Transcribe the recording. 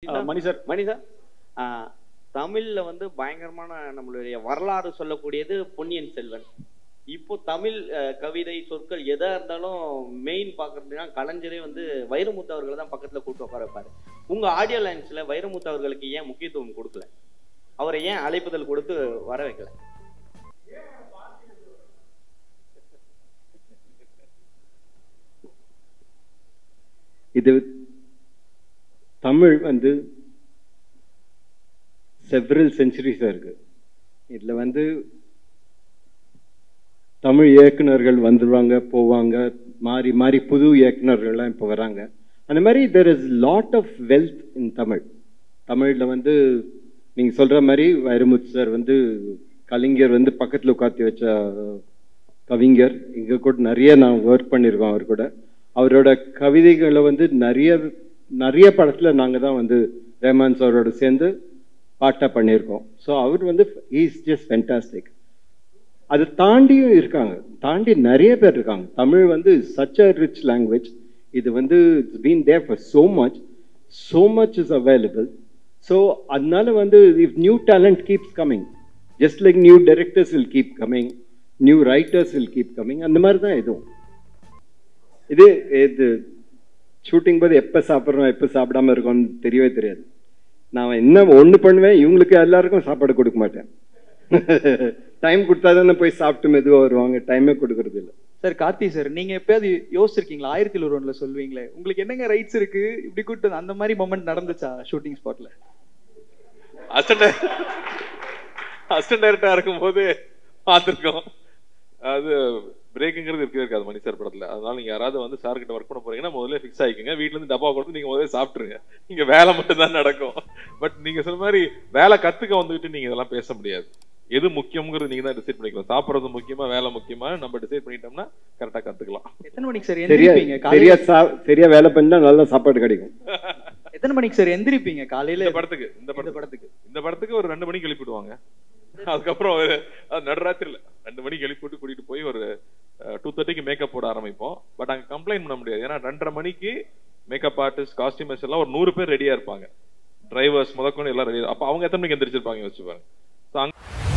அஹ், மணி sir மணி sir ஆ, தமிழ்ல வந்து பயங்கரமான நம்மளுடைய வரலாறு சொல்லக்கூடியது பொன்னியின் செல்வன் இப்போ தமிழ் அஹ், கவிதை சொற்கள் எதா இருந்தாலும் மெயின் பாக்குறதுனா கலைஞரே வந்து வைரமுத்து அவர்களை தான் பக்கத்துல கூட்டு உட்கார வைப்பாரு உங்க ஆடியோ லைன்ஸ்ல வைரமுத்து அவர்களுக்கு ஏன் முக்கியத்துவம் கொடுக்கல அவரை ஏன் அழைப்புதல் கொடுத்து வர வைக்கல இது தமிழ் வந்து செவரல் செஞ்சுரிஸாக இருக்கு இதில் வந்து தமிழ் இயக்குனர்கள் வந்துடுவாங்க போவாங்க மாறி மாறி புது இயக்குனர்கள்லாம் இப்போ வராங்க அந்த மாதிரி there is lot of wealth in Tamil தமிழில் வந்து நீங்கள் சொல்கிற மாதிரி வைரமுத்து சார் வந்து கலைஞர் வந்து பக்கத்தில் உட்காத்தி வச்ச கவிஞர் இங்கே கூட நிறைய நான் ஒர்க் பண்ணியிருக்கோம் அவர் கூட அவரோட கவிதைகளை வந்து நிறைய நிறைய படத்தில் நாங்கள் தான் வந்து ரஹ்மான் சாரோட சேர்ந்து பாட்டாக பண்ணியிருக்கோம் ஸோ அவர் வந்து இஸ் ஜஸ்ட் ஃபென்டாஸ்டிக் அது தாண்டியும் இருக்காங்க தாண்டி நிறைய பேர் இருக்காங்க தமிழ் வந்து சச் அ ரிச் லாங்குவேஜ் இது வந்து it's been there for so much so much is available so அதனால வந்து if new talent keeps coming just like new directors will keep coming new writers will keep coming அந்த மாதிரி தான் இதுவும் இது இது ஷூட்டிங் போது எப்போ சாப்பிட்றோம் எப்போ சாப்பிடாம இருக்கோம்னு தெரியவே தெரியாது நான் என்ன ஒன்று பண்ணுவேன் இவங்களுக்கு எல்லாருக்கும் சாப்பாடு கொடுக்க மாட்டேன் டைம் கொடுத்தா தானே போய் சாப்பிட்டு மெதுவாக வருவாங்க டைமே கொடுக்கறது இல்லை சார் கார்த்தி சார் நீங்க எப்பயாவது யோசிச்சிருக்கீங்களா ஆயிரத்தி ஒன்ல சொல்லுவீங்களே உங்களுக்கு என்னங்க ரைட்ஸ் இருக்கு இப்படி கூட்டு அந்த மாதிரி மொமெண்ட் நடந்துச்சா ஷூட்டிங் ஸ்பாட்ல அசிஸ்டன்ட் அசிஸ்டன்ட் டைரக்டரா இருக்கும்போது பார்த்துருக்கோம் அது பிரேக்குங்கிறது இருக்கவே இருக்காது மணி சார் படத்துல அதனால நீங்க யாராவது வந்து சார் கிட்ட ஒர்க் பண்ண போறீங்கன்னா முதல்ல ஃபிக்ஸ் ஆயிக்கோங்க வீட்ல இருந்து டப்பா கொடுத்து நீங்க முதல்ல சாப்பிட்டுருங்க இங்க வேலை மட்டும் தான் நடக்கும் பட் நீங்க சொன்ன மாதிரி வேலை கத்துக்க வந்துட்டு நீங்க இதெல்லாம் பேச முடியாது எது முக்கியங்கிறது நீங்க தான் டிசைட் பண்ணிக்கலாம் சாப்பிடுறது முக்கியமா வேலை முக்கியமா நம்ம டிசைட் பண்ணிட்டோம்னா கரெக்டா கத்துக்கலாம் எத்தனை மணிக்கு சார் சரியா எந்திரிப்பீங்க சரியா காலையில சா சரியா வேலை பண்ணா நல்ல சாப்பாடு கிடைக்கும் எத்தனை மணிக்கு சார் எந்திரிப்பீங்க காலையில இந்த படத்துக்கு இந்த இந்த படத்துக்கு படத்துக்கு இந்த படத்துக்கு ஒரு ரெண்டு மணிக்கு எழுப்பிடுவாங்க அதுக்கப்புறம் ஒரு அது நடுராத்திரில ரெண்டு மணிக்கு எழுப்பி விட்டு கூட்டிட்டு போய் ஒரு டூ தேர்ட்டிக்கு மேக்கப் போட ஆரம்பிப்போம் பட் அங்க கம்ப்ளைண்ட் பண்ண முடியாது ஏன்னா ரெண்டரை மணிக்கு மேக்கப் ஆர்டிஸ்ட் காஸ்டியூமர்ஸ் எல்லாம் ஒரு நூறு பேர் ரெடியா இருப்பாங்க டிரைவர்ஸ் முதற்கொண்டு எல்லாம் ரெடி அப்ப அவங்க எத்தனை மணிக்கு எந்திரிச்சிருப்பாங்க யோசிச்சு பாருங்க So, அங்க